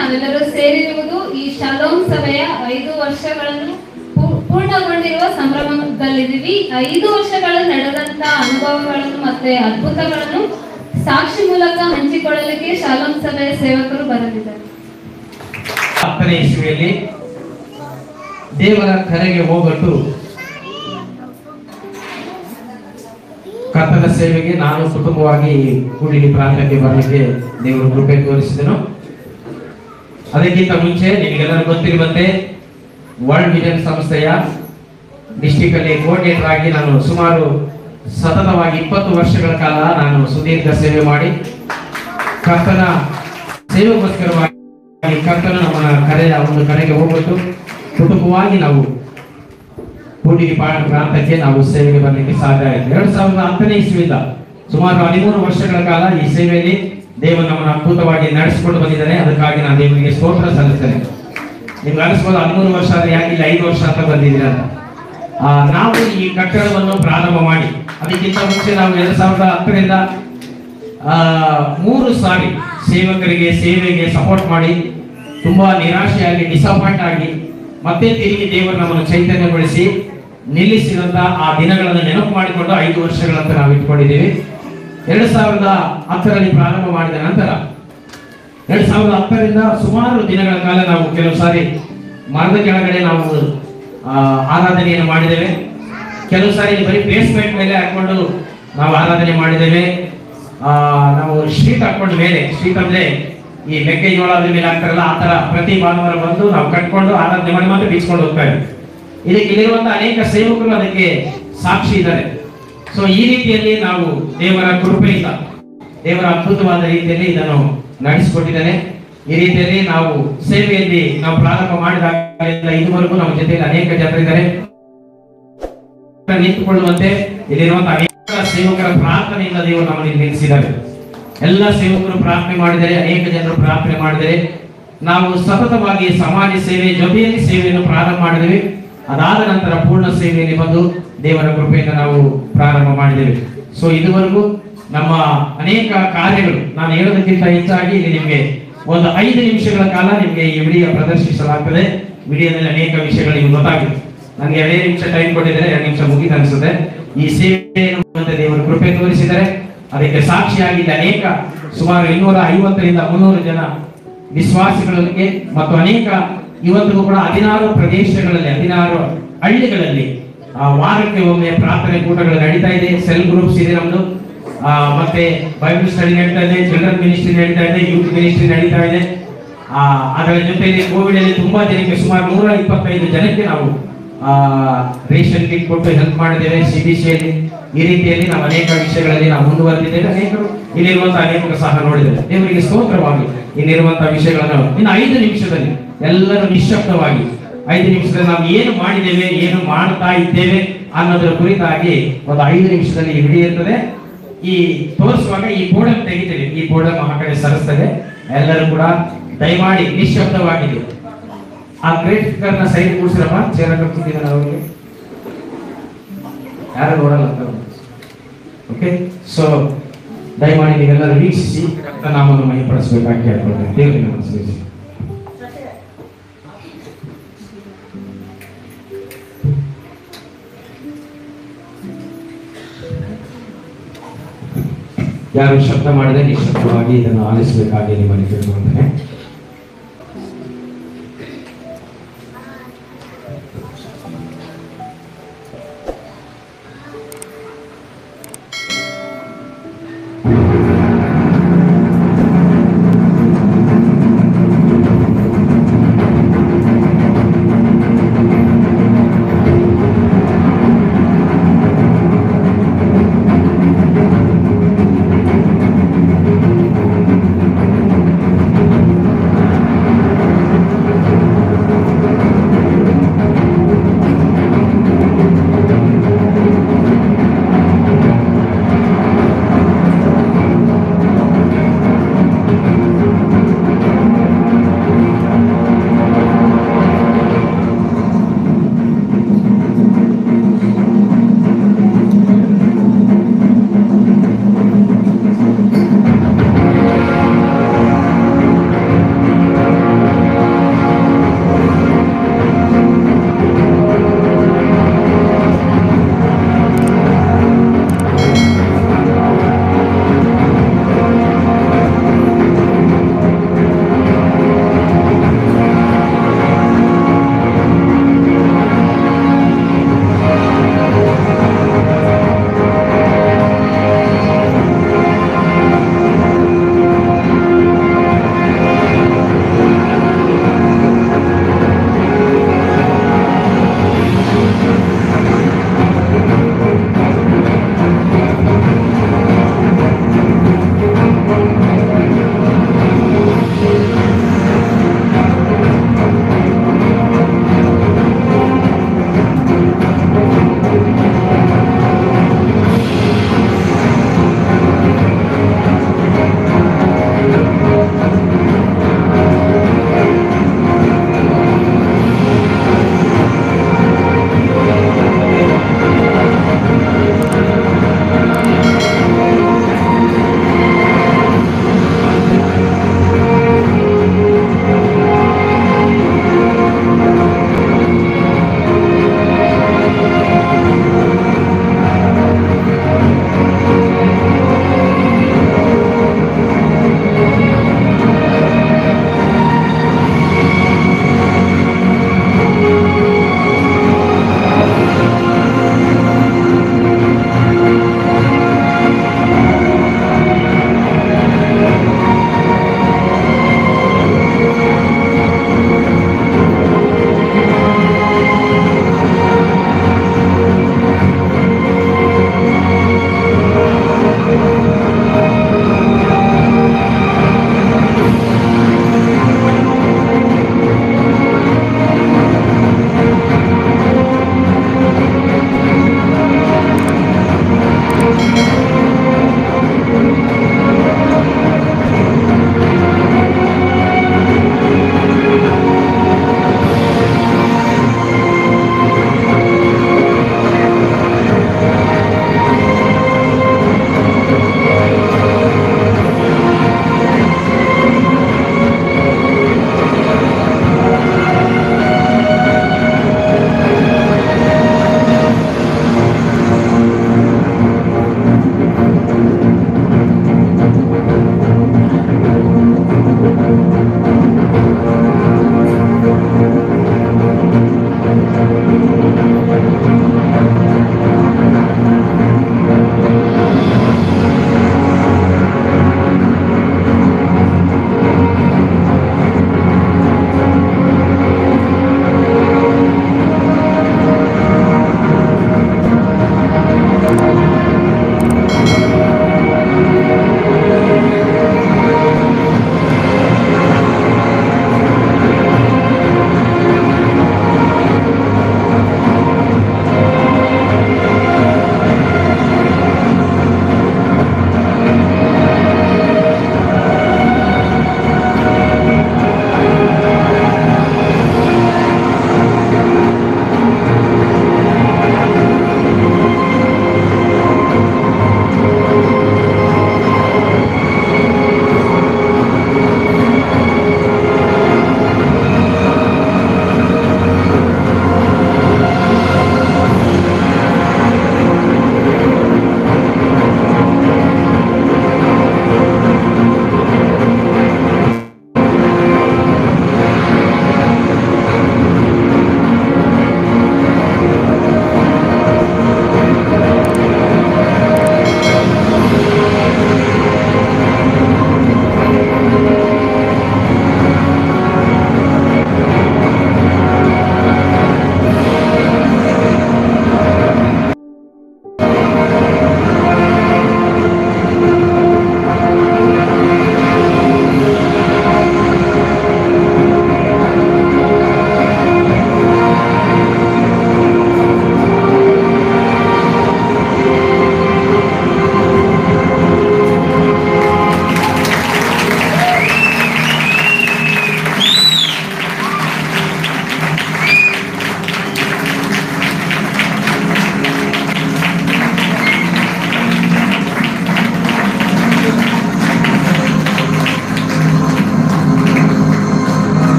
ನಾವೆಲ್ಲರೂ ಸೇರಿರುವುದು ಈ ಶಾಲೋಮ್ ಸಭೆಯ ಐದು ವರ್ಷಗಳನ್ನು ಪೂ- ಪೂರ್ಣಗೊಂಡಿರುವ ಸಂಭ್ರಮದಲ್ಲಿದ್ದೀವಿ ಐದು ವರ್ಷಗಳು ನಡೆದಂತ ಅನುಭವಗಳನ್ನು ಮತ್ತೆ ಅದ್ಭುತಗಳನ್ನು ಸಾಕ್ಷಿ ಮೂಲಕ ಹಂಚಿಕೊಳ್ಳಲಿಕ್ಕೆ ಶಾಲೋಮ್ ಸಭೆಯ ಸೇವಕರು ಬರಲಿದ್ದಾರೆ ಹತ್ತನೇ ಇಸ್ವಿಯಲ್ಲಿ ದೇವರ ಕರೆಗೆ ಹೋಗಟ್ಟು ಕರ್ತನ ಸೇವೆಗೆ ನಾನು ಕುಟುಂಬವಾಗಿ ಕೂಡಿಗೆ ಪ್ರಾಂತಕ್ಕೆ ಬರಲಿಕ್ಕೆ ದೇವರು ಕೃಪೆ ತೋರಿಸಿದನು ಅದಕ್ಕಿಂತ ಮುಂಚೆ ನಿಮಗೆಲ್ಲರೂ ಗೊತ್ತಿರುವಂತೆ ವರ್ಲ್ಡ್ ವಿಷನ್ ಸಂಸ್ಥೆಯ ಡಿಸ್ಟಿಕ್ ಅಲ್ಲಿ ಕೋಆರ್ಡಿನೇಟರ್ ಆಗಿ ನಾನು ಸುಮಾರು ಸತತವಾಗಿ ಇಪ್ಪತ್ತು ವರ್ಷಗಳ ಕಾಲ ನಾನು ಸುದೀರ್ಘ ಸೇವೆ ಮಾಡಿ ಕರ್ತನ ಸೇವೆಗೋಸ್ಕರವಾಗಿ ಕರ್ತನ ನಮ್ಮ ಕರೆಯ ಒಂದು ಕರೆಗೆ ಹೋಗ್ಬಿಟ್ಟು ಕುಟುಂಬವಾಗಿ ನಾವು ಕೂಡಿಗೆ ಪಾ- ಪ್ರಾಂತಕ್ಕೆ ನಾವು ಸೇವೆಗೆ ಬರಲಿಕ್ಕೆ ಸಾಧ್ಯ ಆಯಿತು ಎರಡ್ ಸಾವಿರದ ಹತ್ತನೇ ಇಸ್ವಿಯಿಂದ ಸುಮಾರು ಹದಿಮೂರು ವರ್ಷಗಳ ಕಾಲ ಈ ಸೇವೆಯಲ್ಲಿ ದೇವರು ನಮ್ಮನ್ನು ಅದ್ಭುತವಾಗಿ ನಡೆಸಿಕೊಂಡು ಬಂದಿದ್ದಾನೆ ಅದಕ್ಕಾಗಿ ನಾನು ದೇವರಿಗೆ ಸ್ತೋತ್ರ ಸಲ್ಲಿಸ್ತೇನೆ ನಿಮ್ಗೆ ಅನಿಸ್ಬೋದು ಹದಿಮೂರು ವರ್ಷ ಆದ್ರೆ ಯಾಕೆ ಇಲ್ಲಿ ಐದು ವರ್ಷ ಅಂತ ಬಂದಿದ್ದೀರ ಅಂತ ಆ, ನಾವು ಈ ಕಟ್ಟಡವನ್ನು ಪ್ರಾರಂಭ ಮಾಡಿ ಅದಕ್ಕಿಂತ ಮುಂಚೆ ನಾವು ಎರಡ್ ಸಾವಿರದ ಹತ್ತರಿಂದ ಆ, ಮೂರು ಸಾರಿ ಸೇವಕರಿಗೆ ಸೇವೆಗೆ ಸಪೋರ್ಟ್ ಮಾಡಿ ತುಂಬಾ ನಿರಾಶೆಯಾಗಿ ಡಿಸಪಾಯಿಂಟ್ ಆಗಿ ಮತ್ತೆ ತಿರುಗಿ ದೇವರು ನಮ್ಮನ್ನು ಚೈತನ್ಯಗೊಳಿಸಿ ನಿಲ್ಲಿಸಿದಂತ ಆ ದಿನಗಳನ್ನು ನೆನಪು ಮಾಡಿಕೊಂಡು ಐದು ವರ್ಷಗಳಂತ ನಾವು ಇಟ್ಕೊಂಡಿದ್ದೀವಿ ಎರಡ್ ಸಾವಿರದ ಹತ್ತರಲ್ಲಿ ಪ್ರಾರಂಭ ಮಾಡಿದ ನಂತರ ಎರಡ್ ಸಾವಿರದ ಹತ್ತರಿಂದ ಸುಮಾರು ದಿನಗಳ ಕಾಲ ನಾವು ಕೆಲವು ಸಾರಿ ಮರದ ಕೆಳಗಡೆ ನಾವು ಆ, ಆರಾಧನೆಯನ್ನು ಮಾಡಿದ್ದೇವೆ ಕೆಲವು ಸಾರಿ ಬರೀ ಬೇಸ್ಮೆಂಟ್ ಮೇಲೆ ಹಾಕೊಂಡು ನಾವು ಆರಾಧನೆ ಮಾಡಿದ್ದೇವೆ ಆ, ನಾವು ಶೀಟ್ ಹಾಕೊಂಡು ಮೇಲೆ ಶೀಟ್ ಅಂದ್ರೆ ಈ ಮೆಕ್ಕೆಜೋಳ ಅದ್ರ ಮೇಲೆ ಹಾಕ್ತಾರಲ್ಲ ಆ ತರ ಪ್ರತಿ ಭಾನುವಾರ ಬಂದು ನಾವು ಕಟ್ಕೊಂಡು ಆರಾಧನೆ ಮಾಡಿ ಮತ್ತೆ ಬೀಸ್ಕೊಂಡು ಹೋಗ್ತಾ ಇದ್ವಿ ಇದಕ್ಕೆ ಇಲ್ಲಿರುವಂತಹ ಅನೇಕ ಸೇವಕರು ಅದಕ್ಕೆ ಸಾಕ್ಷಿ ಇದ್ದಾರೆ ಸೊ ಈ ರೀತಿಯಲ್ಲಿ ನಾವು ದೇವರ ಕೃಪೆಯಿಂದ ದೇವರ ಅದ್ಭುತವಾದ ರೀತಿಯಲ್ಲಿ ಇದನ್ನು ನಡೆಸಿಕೊಟ್ಟಿದ್ದಾನೆ ಈ ರೀತಿಯಲ್ಲಿ ನಾವು ಸೇವೆಯಲ್ಲಿ ನಾವು ಪ್ರಾರಂಭ ಮಾಡಿದಾಗಲಿಂದ ಇದುವರೆಗೂ ನಮ್ಮ ಜೊತೆಯಲ್ಲಿ ಅನೇಕ ಜನರಿದ್ದಾರೆ ನಿಂತುಕೊಳ್ಳುವಂತೆ ಇಲ್ಲಿರುವಂತಹ ಅನೇಕ ಸೇವಕರ ಪ್ರಾರ್ಥನೆಯಿಂದ ದೇವರು ನಮ್ಮನ್ನು ನಿಲ್ಲಿಸಿದ್ದಾರೆ ಎಲ್ಲ ಸೇವಕರು ಪ್ರಾರ್ಥನೆ ಮಾಡಿದರೆ ಅನೇಕ ಜನರು ಪ್ರಾರ್ಥನೆ ಮಾಡಿದರೆ ನಾವು ಸತತವಾಗಿ ಸಮಾಜ ಸೇವೆ ಜೊತೆಯಲ್ಲಿ ಸೇವೆಯನ್ನು ಪ್ರಾರಂಭ ಮಾಡಿದ್ದೇವೆ ಅದಾದ ನಂತರ ಪೂರ್ಣ ಸೇವೆಯಲ್ಲಿ ಬಂದು ದೇವರ ಕೃಪೆಯಿಂದ ನಾವು ಪ್ರಾರಂಭ ಮಾಡಿದ್ದೇವೆ ಸೊ ಇದುವರೆಗೂ ನಮ್ಮ ಅನೇಕ ಕಾರ್ಯಗಳು ನಾನು ಹೇಳೋದಕ್ಕಿಂತ ಹೆಚ್ಚಾಗಿ ಇಲ್ಲಿ ನಿಮಗೆ ಒಂದು ಐದು ನಿಮಿಷಗಳ ಕಾಲ ನಿಮಗೆ ಈ ವಿಡಿಯೋ ಪ್ರದರ್ಶಿಸಲಾಗ್ತದೆ ವಿಡಿಯೋದಲ್ಲಿ ಅನೇಕ ವಿಷಯಗಳು ನಿಮ್ಗೆ ಗೊತ್ತಾಗುತ್ತೆ ನನಗೆ ಎರಡೇ ನಿಮಿಷ ಟೈಮ್ ಕೊಟ್ಟಿದ್ದಾರೆ ಎರಡು ನಿಮಿಷ ಮುಗಿದ ಅನ್ಸುತ್ತೆ ಈ ಸೇವೆಯನ್ನು ಮತ್ತೆ ದೇವರು ಕೃಪೆ ತೋರಿಸಿದರೆ ಅದಕ್ಕೆ ಸಾಕ್ಷಿಯಾಗಿ ಇಲ್ಲಿ ಅನೇಕ ಸುಮಾರು ಇನ್ನೂರ ಐವತ್ತರಿಂದ ಮುನ್ನೂರು ಜನ ವಿಶ್ವಾಸಿಗಳಿಗೆ ಮತ್ತು ಅನೇಕ ಇವತ್ತಿಗೂ ಕೂಡ ಹದಿನಾರು ಪ್ರದೇಶಗಳಲ್ಲಿ ಹದಿನಾರು ಹಳ್ಳಿಗಳಲ್ಲಿ ಆ ವಾರಕ್ಕೆ ಒಮ್ಮೆ ಪ್ರಾರ್ಥನೆ ಕೂಟಗಳು ನಡೀತಾ ಇದೆ ಸೆಲ್ ಗ್ರೂಪ್ಸ್ ಇದೆ ನಮ್ದು ಆ, ಮತ್ತೆ ಬೈಬಲ್ ಸ್ಟಡಿ ನಡೀತಾ ಇದೆ ಚಿಲ್ಡ್ರನ್ ಮಿನಿಸ್ಟ್ರಿ ನಡೀತಾ ಇದೆ ಯೂತ್ ಮಿನಿಸ್ಟ್ರಿ ನಡೀತಾ ಇದೆ ಆ, ಅದರ ಜೊತೆಯಲ್ಲಿ ಕೋವಿಡ್ ಅಲ್ಲಿ ತುಂಬಾ ಜನಕ್ಕೆ ಸುಮಾರು ನೂರ ಇಪ್ಪತ್ತೈದು ಜನಕ್ಕೆ ನಾವು ಆ, ರೇಷನ್ ಕಿಟ್ ಕೊಟ್ಟು ಹೆಲ್ಪ್ ಮಾಡಿದ್ದೇವೆ ಸಿಬಿಸಿಯಲ್ಲಿ ಈ ರೀತಿಯಲ್ಲಿ ನಾವು ಅನೇಕ ವಿಷಯಗಳಲ್ಲಿ ನಾವು ಮುಂದುವರೆದಿದ್ದೇವೆ ಅನೇಕರು ಇಲ್ಲಿರುವಂತಹ ಅನೇಕರು ಸಹ ನೋಡಿದ್ದೇವೆ ದೇವರಿಗೆ ಸ್ತೋತ್ರವಾಗಿ ಇಲ್ಲಿರುವಂತಹ ವಿಷಯಗಳನ್ನು ಇನ್ನು ಐದು ನಿಮಿಷದಲ್ಲಿ ಎಲ್ಲರೂ ನಿಶ್ಶಬ್ದವಾಗಿ ಐದು ನಿಮಿಷದಲ್ಲಿ ನಾವು ಏನು ಮಾಡಿದ್ದೇವೆ ಏನು ಮಾಡ್ತಾ ಇದ್ದೇವೆ ಅನ್ನೋದರ ಕುರಿತಾಗಿ ಒಂದು ಐದು ನಿಮಿಷದಲ್ಲಿ ಈ ವಿಡಿಯೋ ಇರ್ತದೆ ಈ ತೋರಿಸುವಾಗ ಈ ಬೋರ್ಡ್ ತೆಗಿತೇವೆ ಈ ಬೋರ್ಡ್ ಆ ಕಡೆ ಸರಿಸ್ತದೆ ಎಲ್ಲರೂ ಕೂಡ ದಯಮಾಡಿ ನಿಶ್ಶಬ್ದವಾಗಿದೆ ಆ ಗ್ರೇಟ್ ಸ್ಪೀಕರ್ ನ ಸೈಡ್ ಕೂಡಿಸಿರಪ್ಪ ಚೇರ ಕಟ್ತಿದ್ದೀವಿ ಅವರಿಗೆ ಯಾರು ನೋಡಲ್ಲ ಅಂತ ಓಕೆ ಸೊ ದಯಮಾಡಿ ನೀವೆಲ್ಲರೂ ವೀಕ್ಷಿಸಿ ನಾಮವನ್ನು ಮಹಿಪಡಿಸಬೇಕಾಗಿ ಕೇಳ್ಕೊಳ್ತೇನೆ ದೇವರಿಗೆ ನಮಸ್ಕರಿಸಿ ಯಾರು ಶಬ್ದ ಮಾಡದೆ ನಿಶಬ್ದವಾಗಿ ಇದನ್ನು ಆಲಿಸಬೇಕಾಗಿ ನಿಮ್ಮಲ್ಲಿ ಕೇಳ್ಕೊಳ್ತೇನೆ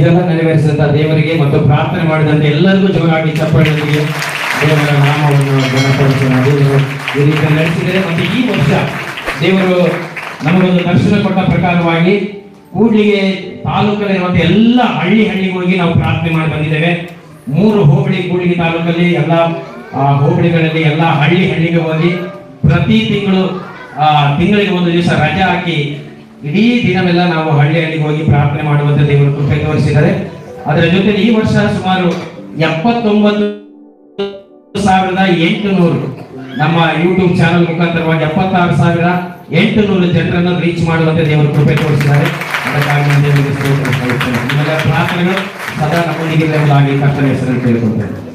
ಇದೆಲ್ಲ ನೆರವೇರಿಸಿದಂತ ದೇವರಿಗೆ ಮತ್ತು ಪ್ರಾರ್ಥನೆ ಮಾಡಿದಂತ ಎಲ್ಲರಿಗೂ ಜೋರಾಗಿ ಚಪ್ಪಾಳೆಯೊಂದಿಗೆ ದೇವರ ನಾಮವನ್ನು ಗುಣಪಡಿಸೋಣ ದೇವರು ಈ ರೀತಿ ನಡೆಸಿದರೆ ಮತ್ತು ಈ ವರ್ಷ ದೇವರು ನಮಗೊಂದು ದರ್ಶನ ಕೊಟ್ಟ ಪ್ರಕಾರವಾಗಿ ಕೂಡ್ಲಿಗೆ ತಾಲೂಕಲ್ಲಿರುವಂತ ಎಲ್ಲ ಹಳ್ಳಿ ಹಳ್ಳಿಗಳಿಗೆ ನಾವು ಪ್ರಾರ್ಥನೆ ಮಾಡಿ ಬಂದಿದ್ದೇವೆ ಮೂರು ಹೋಬಳಿ ಕೂಡ್ಲಿಗೆ ತಾಲೂಕಲ್ಲಿ ಎಲ್ಲ ಆ, ಹೋಬಳಿಗಳಲ್ಲಿ ಎಲ್ಲ ಹಳ್ಳಿ ಹಳ್ಳಿಗೆ ಹೋಗಿ ಪ್ರತಿ ತಿಂಗಳು ಆ ತಿಂಗಳಿಗೆ ಒಂದು ದಿವಸ ರಜೆ ಹಾಕಿ ಇಡೀ ದಿನವೆಲ್ಲ ನಾವು ಹಳ್ಳಿ ಹಳ್ಳಿಗೆ ಹೋಗಿ ಪ್ರಾರ್ಥನೆ ಮಾಡುವಂತ ದೇವರು ಕೃಪೆ ತೋರಿಸಿದ್ದಾರೆ ಅದರ ಜೊತೆ ಈ ವರ್ಷ ಸುಮಾರು ಎಪ್ಪತ್ತೊಂಬತ್ತು ಸಾವಿರದ ಎಂಟುನೂರು ನಮ್ಮ ಯೂಟ್ಯೂಬ್ ಚಾನಲ್ ಮುಖಾಂತರವಾಗಿ ಎಪ್ಪತ್ತಾರು ಸಾವಿರ ಎಂಟುನೂರು ಜನರನ್ನು ರೀಚ್ ಮಾಡುವಂತೆ ದೇವರು ಕೃಪೆ ತೋರಿಸಿದ್ದಾರೆ ಅದಕ್ಕಾಗಿ ನಾನು ದೇವರಿಗೆ ಸ್ತೋತ್ರ ಸಲ್ಲಿಸ್ತೇನೆ. ನಿಮ್ಮೆಲ್ಲರ ಪ್ರಾರ್ಥನೆಗಳು ಸದಾ ನಮ್ಮೊಂದಿಗೆ ಇರಲಾಗಿ ಕರ್ತನ ಹೆಸರಲ್ಲಿ ಕೇಳಿಕೊಳ್ತೇನೆ